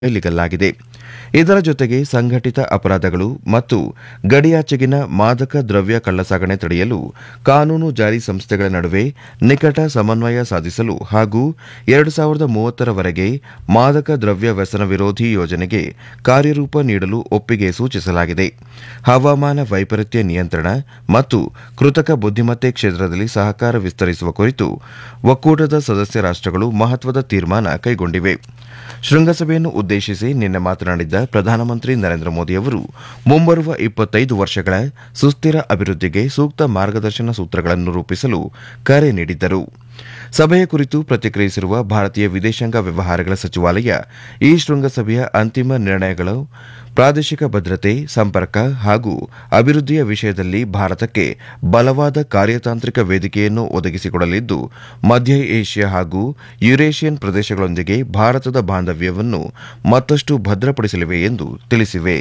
ಮೈಲಿಗಲ್ಲಾಗಿದೆ ಇದರ ಜೊತೆಗೆ ಸಂಘಟಿತ ಅಪರಾಧಗಳು ಮತ್ತು ಗಡಿಯಾಚೆಗಿನ ಮಾದಕ ದ್ರವ್ಯ ಕಳ್ಳಸಾಗಣೆ ತಡೆಯಲು ಕಾನೂನು ಜಾರಿ ಸಂಸ್ಥೆಗಳ ನಡುವೆ ನಿಕಟ ಸಮನ್ವಯ ಸಾಧಿಸಲು ಹಾಗೂ ಎರಡು ಸಾವಿರದ ಮೂವತ್ತರವರೆಗೆ ಮಾದಕ ದ್ರವ್ಯ ವ್ಯಸನ ವಿರೋಧಿ ಯೋಜನೆಗೆ ಕಾರ್ಯರೂಪ ನೀಡಲು ಒಪ್ಪಿಗೆ ಸೂಚಿಸಲಾಗಿದೆ ಹವಾಮಾನ ವೈಪರೀತ್ಯ ನಿಯಂತ್ರಣ ಮತ್ತು ಕೃತಕ ಬುದ್ದಿಮತ್ತೆ ಕ್ಷೇತ್ರದಲ್ಲಿ ಸಹಕಾರ ವಿಸ್ತರಿಸುವ ಕುರಿತು ಒಕ್ಕೂಟದ ಸದಸ್ಯ ರಾಷ್ಟಗಳು ಮಹತ್ವದ ತೀರ್ಮಾನ ಕೈಗೊಂಡಿವೆ ಶೃಂಗಸಭೆಯನ್ನು ಉದ್ದೇಶಿಸಿ ನಿನ್ನೆ ಮಾತನಾಡಿದ್ದ ಪ್ರಧಾನಮಂತ್ರಿ ನರೇಂದ್ರ ಮೋದಿ ಅವರು ಮುಂಬರುವ ಇಪ್ಪತ್ತೈದು ವರ್ಷಗಳ ಸುಸ್ಥಿರ ಅಭಿವೃದ್ಧಿಗೆ ಸೂಕ್ತ ಮಾರ್ಗದರ್ಶನ ಸೂತ್ರಗಳನ್ನು ರೂಪಿಸಲು ಕರೆ ನೀಡಿದ್ದರು ಸಭೆಯ ಕುರಿತು ಪ್ರತಿಕ್ರಿಯಿಸಿರುವ ಭಾರತೀಯ ವಿದೇಶಾಂಗ ವ್ಯವಹಾರಗಳ ಸಚಿವಾಲಯ ಈ ಶೃಂಗಸಭೆಯ ಅಂತಿಮ ನಿರ್ಣಯಗಳು ಪ್ರಾದೇಶಿಕ ಭದ್ರತೆ ಸಂಪರ್ಕ ಹಾಗೂ ಅಭಿವೃದ್ಧಿಯ ವಿಷಯದಲ್ಲಿ ಭಾರತಕ್ಕೆ ಬಲವಾದ ಕಾರ್ಯತಾಂತ್ರಿಕ ವೇದಿಕೆಯನ್ನು ಒದಗಿಸಿಕೊಡಲಿದ್ದು ಮಧ್ಯ ಏಷ್ಯಾ ಹಾಗೂ ಯುರೇಷಿಯನ್ ಪ್ರದೇಶಗಳೊಂದಿಗೆ ಭಾರತದ ಬಾಂಧವ್ಯವನ್ನು ಮತ್ತಷ್ಟು ಭದ್ರಪಡಿಸಲಿವೆ ಎಂದು ತಿಳಿಸಿವೆ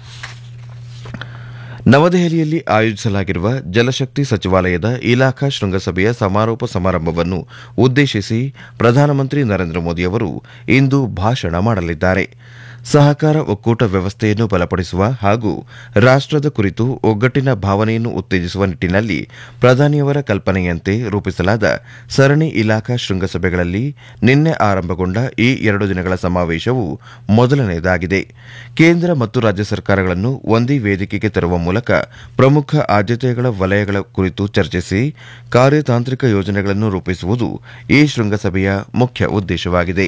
ನವದೆಹಲಿಯಲ್ಲಿ ಆಯೋಜಿಸಲಾಗಿರುವ ಜಲಶಕ್ತಿ ಸಚಿವಾಲಯದ ಇಲಾಖಾ ಶೃಂಗಸಭೆಯ ಸಮಾರೋಪ ಸಮಾರಂಭವನ್ನು ಉದ್ದೇಶಿಸಿ ಪ್ರಧಾನಮಂತ್ರಿ ನರೇಂದ್ರ ಮೋದಿ ಅವರು ಇಂದು ಭಾಷಣ ಮಾಡಲಿದ್ದಾರೆ ಸಹಕಾರ ಒಕ್ಕೂಟ ವ್ಯವಸ್ಥೆಯನ್ನು ಬಲಪಡಿಸುವ ಹಾಗೂ ರಾಷ್ಟದ ಕುರಿತು ಒಗ್ಗಟ್ಟಿನ ಭಾವನೆಯನ್ನು ಉತ್ತೇಜಿಸುವ ನಿಟ್ಟಿನಲ್ಲಿ ಪ್ರಧಾನಿಯವರ ಕಲ್ಪನೆಯಂತೆ ರೂಪಿಸಲಾದ ಸರಣಿ ಇಲಾಖಾ ಶೃಂಗಸಭೆಗಳಲ್ಲಿ ನಿನ್ನೆ ಆರಂಭಗೊಂಡ ಈ ಎರಡು ದಿನಗಳ ಸಮಾವೇಶವು ಮೊದಲನೆಯದಾಗಿದೆ ಕೇಂದ್ರ ಮತ್ತು ರಾಜ್ಯ ಸರ್ಕಾರಗಳನ್ನು ಒಂದೇ ವೇದಿಕೆಗೆ ತರುವ ಮೂಲಕ ಪ್ರಮುಖ ಆದ್ಯತೆಗಳ ವಲಯಗಳ ಕುರಿತು ಚರ್ಚಿಸಿ ಕಾರ್ಯತಾಂತ್ರಿಕ ಯೋಜನೆಗಳನ್ನು ರೂಪಿಸುವುದು ಈ ಶೃಂಗಸಭೆಯ ಮುಖ್ಯ ಉದ್ದೇಶವಾಗಿದೆ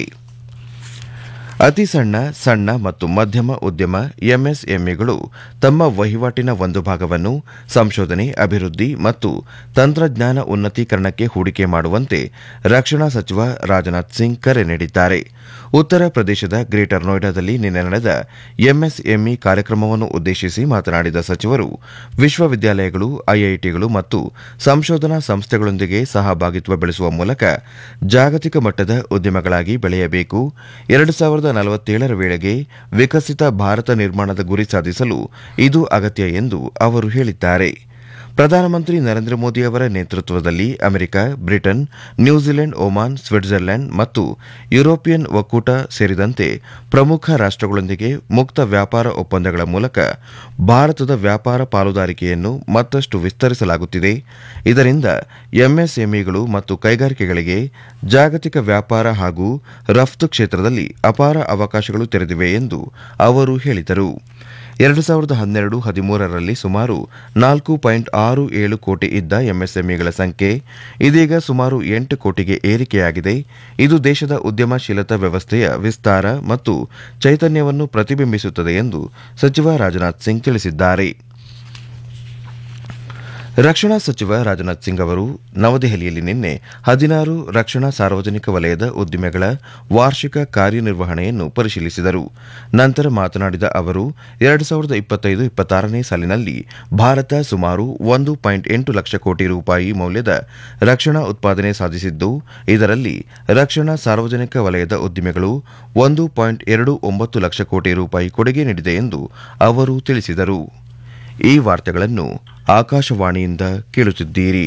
ಅತಿ ಸಣ್ಣ ಸಣ್ಣ ಮತ್ತು ಮಧ್ಯಮ ಉದ್ಯಮ ಎಂಎಸ್ಎಂಇಗಳು ತಮ್ಮ ವಹಿವಾಟಿನ ಒಂದು ಭಾಗವನ್ನು ಸಂಶೋಧನೆ ಅಭಿವೃದ್ಧಿ ಮತ್ತು ತಂತ್ರಜ್ಞಾನ ಉನ್ನತೀಕರಣಕ್ಕೆ ಹೂಡಿಕೆ ಮಾಡುವಂತೆ ರಕ್ಷಣಾ ಸಚಿವ ರಾಜನಾಥ್ ಸಿಂಗ್ ಕರೆ ನೀಡಿದ್ದಾರೆ ಉತ್ತರ ಪ್ರದೇಶದ ಗ್ರೇಟರ್ ನೋಯ್ಡಾದಲ್ಲಿ ನಿನ್ನೆ ನಡೆದ ಎಂಎಸ್ಎಂಇ ಕಾರ್ಯಕ್ರಮವನ್ನು ಉದ್ದೇಶಿಸಿ ಮಾತನಾಡಿದ ಸಚಿವರು ವಿಶ್ವವಿದ್ಯಾಲಯಗಳು ಐಐಟಿಗಳು ಮತ್ತು ಸಂಶೋಧನಾ ಸಂಸ್ಥೆಗಳೊಂದಿಗೆ ಸಹಭಾಗಿತ್ವ ಬೆಳೆಸುವ ಮೂಲಕ ಜಾಗತಿಕ ಮಟ್ಟದ ಉದ್ಯಮಗಳಾಗಿ ಬೆಳೆಯಬೇಕು ಎರಡು ಸಾವಿರದ ನಲವತ್ತೇಳರ ವೇಳೆಗೆ ವಿಕಸಿತ ಭಾರತ ನಿರ್ಮಾಣದ ಗುರಿ ಸಾಧಿಸಲು ಇದು ಅಗತ್ಯ ಎಂದು ಅವರು ಹೇಳಿದ್ದಾರೆ ಪ್ರಧಾನಮಂತ್ರಿ ನರೇಂದ್ರ ಮೋದಿ ಅವರ ನೇತೃತ್ವದಲ್ಲಿ America Britain New Zealand Oman Switzerland ಮತ್ತು ಯುರೋಪಿಯನ್ ಒಕ್ಕೂಟ ಸೇರಿದಂತೆ ಪ್ರಮುಖ ರಾಷ್ಟಗಳೊಂದಿಗೆ ಮುಕ್ತ ವ್ಯಾಪಾರ ಒಪ್ಪಂದಗಳ ಮೂಲಕ ಭಾರತದ ವ್ಯಾಪಾರ ಪಾಲುದಾರಿಕೆಯನ್ನು ಮತ್ತಷ್ಟು ವಿಸ್ತರಿಸಲಾಗುತ್ತಿದೆ ಇದರಿಂದ ಎಂಎಸ್ಎಂಇಗಳು ಮತ್ತು ಕೈಗಾರಿಕೆಗಳಿಗೆ ಜಾಗತಿಕ ವ್ಯಾಪಾರ ಹಾಗೂ ರಫ್ತು ಕ್ಷೇತ್ರದಲ್ಲಿ ಅಪಾರ ಅವಕಾಶಗಳು ತೆರೆದಿವೆ ಎಂದು ಅವರು ಹೇಳಿದರು ಎರಡು ಸಾವಿರದ ಹನ್ನೆರಡು ಹದಿಮೂರರಲ್ಲಿ ಸುಮಾರು ನಾಲ್ಕು ಪಾಯಿಂಟ್ ಆರು ಏಳು ಕೋಟಿ ಇದ್ದ ಎಂಎಸ್ಎಂಇಗಳ ಸಂಖ್ಯೆ ಇದೀಗ ಸುಮಾರು ಎಂಟು ಕೋಟಿಗೆ ಏರಿಕೆಯಾಗಿದೆ ಇದು ದೇಶದ ಉದ್ಯಮಶೀಲತಾ ವ್ಯವಸ್ಥೆಯ ವಿಸ್ತಾರ ಮತ್ತು ಚೈತನ್ಯವನ್ನು ಪ್ರತಿಬಿಂಬಿಸುತ್ತದೆ ಎಂದು ಸಚಿವ ರಾಜನಾಥ್ ಸಿಂಗ್ ತಿಳಿಸಿದ್ದಾರೆ ರಕ್ಷಣಾ ಸಚಿವ ರಾಜನಾಥ್ ಸಿಂಗ್ ಅವರು ನವದೆಹಲಿಯಲ್ಲಿ ನಿನ್ನೆ ಹದಿನಾರು ರಕ್ಷಣಾ ಸಾರ್ವಜನಿಕ ವಲಯದ ಉದ್ದಿಮೆಗಳ ವಾರ್ಷಿಕ ಕಾರ್ಯನಿರ್ವಹಣೆಯನ್ನು ಪರಿಶೀಲಿಸಿದರು ನಂತರ ಮಾತನಾಡಿದ ಅವರು ಎರಡು ಸಾವಿರದ ಇಪ್ಪತ್ತೈದು ಇಪ್ಪತ್ತಾರನೇ ಸಾಲಿನಲ್ಲಿ ಭಾರತ ಸುಮಾರು ಒಂದು ಪಾಯಿಂಟ್ ಎಂಟು ಲಕ್ಷ ಕೋಟಿ ರೂಪಾಯಿ ಮೌಲ್ಯದ ರಕ್ಷಣಾ ಉತ್ಪಾದನೆ ಸಾಧಿಸಿದ್ದು ಇದರಲ್ಲಿ ರಕ್ಷಣಾ ಸಾರ್ವಜನಿಕ ವಲಯದ ಉದ್ದಿಮೆಗಳು ಒಂದು ಪಾಯಿಂಟ್ ಎರಡು ಒಂಬತ್ತು ಲಕ್ಷ ಕೋಟಿ ರೂಪಾಯಿ ಕೊಡುಗೆ ನೀಡಿದೆ ಎಂದು ಅವರು ತಿಳಿಸಿದರು ಈ ವಾರ್ತೆಗಳನ್ನು ಆಕಾಶವಾಣಿಯಿಂದ ಕೇಳುತ್ತಿದ್ದೀರಿ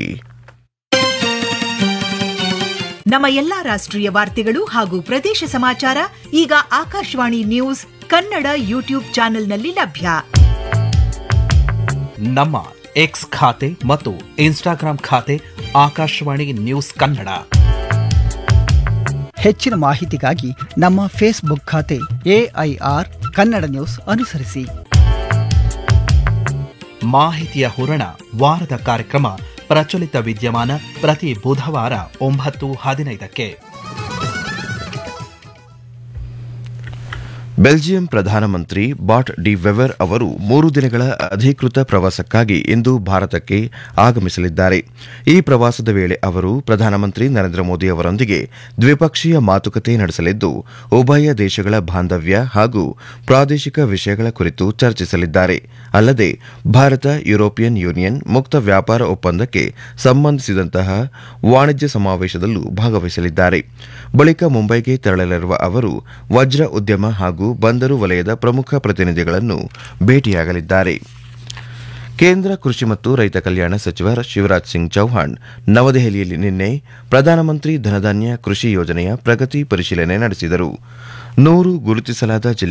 ನಮ್ಮ ಎಲ್ಲಾ ರಾಷ್ಟ್ರೀಯ ವಾರ್ತೆಗಳು ಹಾಗೂ ಪ್ರದೇಶ ಸಮಾಚಾರ ಈಗ ಆಕಾಶವಾಣಿ ನ್ಯೂಸ್ ಕನ್ನಡ ಯೂಟ್ಯೂಬ್ ಚಾನೆಲ್ನಲ್ಲಿ ಲಭ್ಯ ನಮ್ಮ ಎಕ್ಸ್ ಖಾತೆ ಮತ್ತು ಇನ್ಸ್ಟಾಗ್ರಾಂ ಖಾತೆ ಆಕಾಶವಾಣಿ ನ್ಯೂಸ್ ಕನ್ನಡ ಹೆಚ್ಚಿನ ಮಾಹಿತಿಗಾಗಿ ನಮ್ಮ ಫೇಸ್ಬುಕ್ ಖಾತೆ ಎಐಆರ್ ಕನ್ನಡ ನ್ಯೂಸ್ ಅನುಸರಿಸಿ ಮಾಹಿತಿಯ ಹೂರಣ ವಾರದ ಕಾರ್ಯಕ್ರಮ ಪ್ರಚಲಿತ ವಿದ್ಯಮಾನ ಪ್ರತಿ ಬುಧವಾರ ಒಂಬತ್ತು ಹದಿನೈದಕ್ಕೆ ಬೆಲ್ಜಿಯಂ ಪ್ರಧಾನಮಂತ್ರಿ ಬಾಟ್ ಡಿ ವೆವರ್ ಅವರು ಮೂರು ದಿನಗಳ ಅಧಿಕೃತ ಪ್ರವಾಸಕ್ಕಾಗಿ ಇಂದು ಭಾರತಕ್ಕೆ ಆಗಮಿಸಲಿದ್ದಾರೆ ಈ ಪ್ರವಾಸದ ವೇಳೆ ಅವರು ಪ್ರಧಾನಮಂತ್ರಿ ನರೇಂದ್ರ ಮೋದಿ ಅವರೊಂದಿಗೆ ದ್ವಿಪಕ್ಷೀಯ ಮಾತುಕತೆ ನಡೆಸಲಿದ್ದು ಉಭಯ ದೇಶಗಳ ಬಾಂಧವ್ಯ ಹಾಗೂ ಪ್ರಾದೇಶಿಕ ವಿಷಯಗಳ ಕುರಿತು ಚರ್ಚಿಸಲಿದ್ದಾರೆ ಅಲ್ಲದೆ ಭಾರತ ಯುರೋಪಿಯನ್ ಯೂನಿಯನ್ ಮುಕ್ತ ವ್ಯಾಪಾರ ಒಪ್ಪಂದಕ್ಕೆ ಸಂಬಂಧಿಸಿದಂತಹ ವಾಣಿಜ್ಯ ಸಮಾವೇಶದಲ್ಲೂ ಭಾಗವಹಿಸಲಿದ್ದಾರೆ ಬಳಿಕ ಮುಂಬೈಗೆ ತೆರಳಲಿರುವ ಅವರು ವಜ್ರ ಉದ್ಯಮ ಹಾಗೂ ಬಂದರು ವಲಯದ ಪ್ರಮುಖ ಪ್ರತಿನಿಧಿಗಳನ್ನು ಭೇಟಿಯಾಗಲಿದ್ದಾರೆ ಕೇಂದ್ರ ಕೃಷಿ ಮತ್ತು ರೈತ ಕಲ್ಯಾಣ ಸಚಿವ ಶಿವರಾಜ್ ಸಿಂಗ್ ಚೌಹಾಣ್ ನವದೆಹಲಿಯಲ್ಲಿ ನಿನ್ನೆ ಪ್ರಧಾನಮಂತ್ರಿ ಧನಧಾನ್ಯ ಕೃಷಿ ಯೋಜನೆಯ ಪ್ರಗತಿ ಪರಿಶೀಲನೆ ನಡೆಸಿದರು ನೂರು ಗುರುತಿಸಲಾದ